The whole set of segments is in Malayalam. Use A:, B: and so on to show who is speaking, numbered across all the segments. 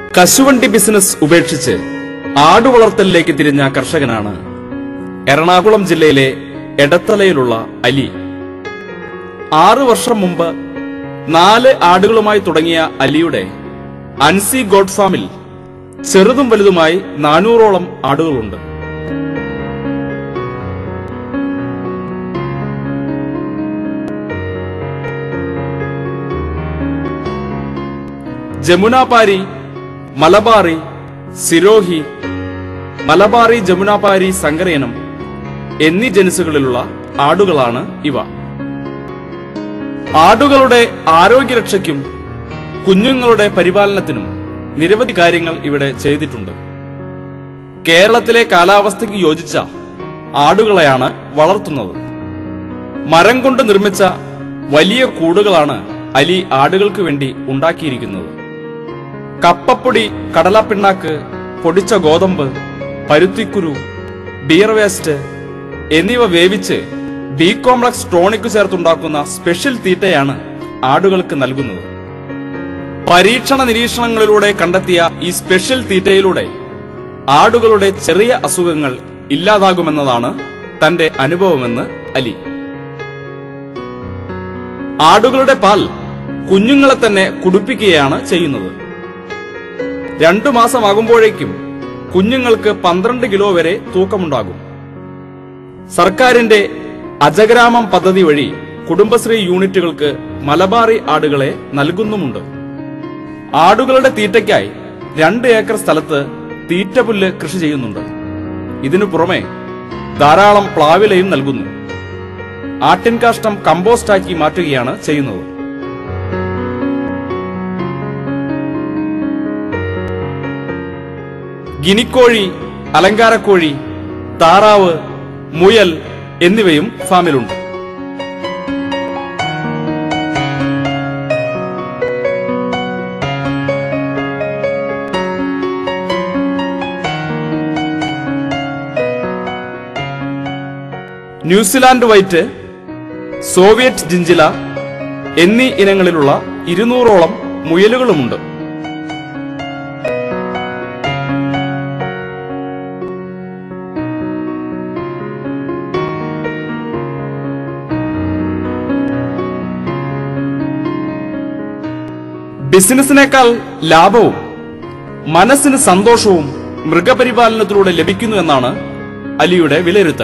A: കശുവണ്ടി ബിസിനസ് ഉപേക്ഷിച്ച് ആടുവളർത്തലിലേക്ക് തിരിഞ്ഞ കർഷകനാണ് എറണാകുളം ജില്ലയിലെ എടത്തലയിലുള്ള അലി ആറു വർഷം മുമ്പ് നാല് ആടുകളുമായി തുടങ്ങിയ അലിയുടെ അൻസി ഗോഡ് ഫാമിൽ ചെറുതും വലുതുമായി നാനൂറോളം ആടുകളുണ്ട് ജമുനാപാരി മലബാറി സിരോഹി മലബാറി ജമുനാപാരി സങ്കരയനം എന്നീ ജനുസുകളിലുള്ള ആടുകളാണ് ഇവ ആടുകളുടെ ആരോഗ്യരക്ഷയ്ക്കും കുഞ്ഞുങ്ങളുടെ പരിപാലനത്തിനും നിരവധി കാര്യങ്ങൾ ഇവിടെ ചെയ്തിട്ടുണ്ട് കേരളത്തിലെ കാലാവസ്ഥയ്ക്ക് യോജിച്ച ആടുകളെയാണ് വളർത്തുന്നത് മരം കൊണ്ട് നിർമ്മിച്ച വലിയ കൂടുകളാണ് അലി ആടുകൾക്ക് വേണ്ടി ഉണ്ടാക്കിയിരിക്കുന്നത് കപ്പപ്പൊടി കടലപ്പിണ്ണാക്ക് പൊടിച്ച ഗോതമ്പ് പരുത്തിക്കുരു ബിയർ വേസ്റ്റ് എന്നിവ വേവിച്ച് ബി കോംപ്ലക്സ് ടോണിക് ചേർത്തുണ്ടാക്കുന്ന സ്പെഷ്യൽ തീറ്റയാണ് ആടുകൾക്ക് നൽകുന്നത് പരീക്ഷണ നിരീക്ഷണങ്ങളിലൂടെ കണ്ടെത്തിയ ഈ സ്പെഷ്യൽ തീറ്റയിലൂടെ ആടുകളുടെ ചെറിയ അസുഖങ്ങൾ ഇല്ലാതാകുമെന്നതാണ് തന്റെ അനുഭവമെന്ന് അലി ആടുകളുടെ പാൽ കുഞ്ഞുങ്ങളെ തന്നെ കുടിപ്പിക്കുകയാണ് ചെയ്യുന്നത് രണ്ടു മാസമാകുമ്പോഴേക്കും കുഞ്ഞുങ്ങൾക്ക് പന്ത്രണ്ട് കിലോ വരെ തൂക്കമുണ്ടാകും സർക്കാരിന്റെ അജഗ്രാമം പദ്ധതി വഴി കുടുംബശ്രീ യൂണിറ്റുകൾക്ക് മലബാറി ആടുകളെ നൽകുന്നുമുണ്ട് ആടുകളുടെ തീറ്റയ്ക്കായി രണ്ട് ഏക്കർ സ്ഥലത്ത് തീറ്റപുല്ല് കൃഷി ചെയ്യുന്നുണ്ട് ഇതിനു പുറമെ ധാരാളം പ്ലാവിലയും നൽകുന്നു ആട്ടിൻകാഷ്ടം കമ്പോസ്റ്റാക്കി മാറ്റുകയാണ് ചെയ്യുന്നത് ഗിനിക്കോഴി അലങ്കാരക്കോഴി താറാവ് മുയൽ എന്നിവയും ഫാമിലുണ്ട് ന്യൂസിലാൻഡ് വൈറ്റ് സോവിയറ്റ് ജിഞ്ചില എന്നീ ഇനങ്ങളിലുള്ള ഇരുന്നൂറോളം മുയലുകളുമുണ്ട് ബിസിനസിനേക്കാൾ ലാഭവും മനസ്സിന് സന്തോഷവും മൃഗപരിപാലനത്തിലൂടെ ലഭിക്കുന്നു എന്നാണ് അലിയുടെ വിലയിരുത്തൽ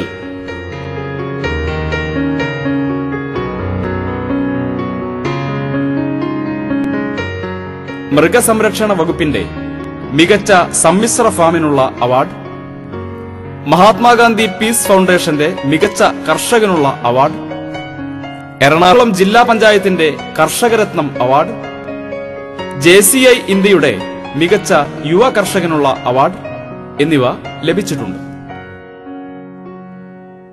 A: മൃഗസംരക്ഷണ വകുപ്പിന്റെ മികച്ച സമ്മിശ്ര ഫാമിനുള്ള അവാർഡ് മഹാത്മാഗാന്ധി പീസ് ഫൗണ്ടേഷന്റെ മികച്ച കർഷകനുള്ള അവാർഡ് എറണാകുളം ജില്ലാ പഞ്ചായത്തിന്റെ Karshakaratnam award J C I ഇന്ത്യയുടെ മികച്ച യുവ കർഷകനുള്ള അവാർഡ് എന്നിവ ലഭിച്ചിട്ടുണ്ട്